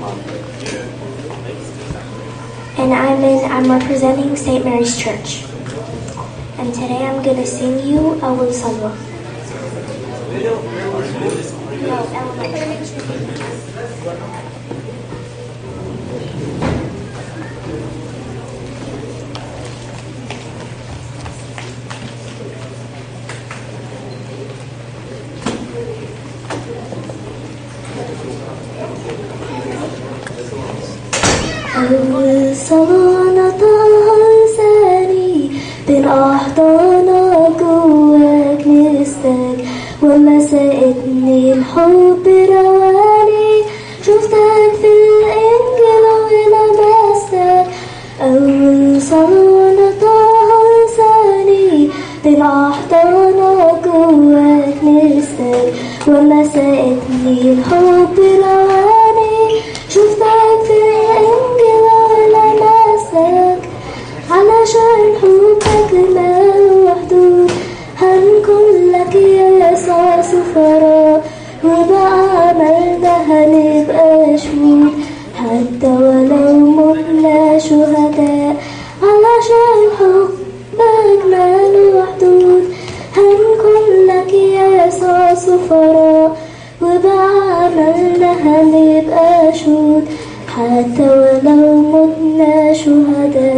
And I'm in, I'm representing St. Mary's Church. And today I'm gonna sing you أول صلوة. No, elementary. أول صلاة لساني بين أحضانك جواك نستك وما سقتني الحب رواني شفتك في الإنجيل ولمستك أول صلاة لساني بين أحضانك جواك نستك وما سقتني الحب رواني شفتك في الإنجيل ولمستك علشان حبك ما وحدود هنكون لك يا يسوع سفراء وبعملنا هنبقى شهود حتى ولو متنا شهداء علشان حبك ما وحدود هنكون لك يا يسوع سفراء وبعملنا هنبقى شهود حتى ولو متنا شهداء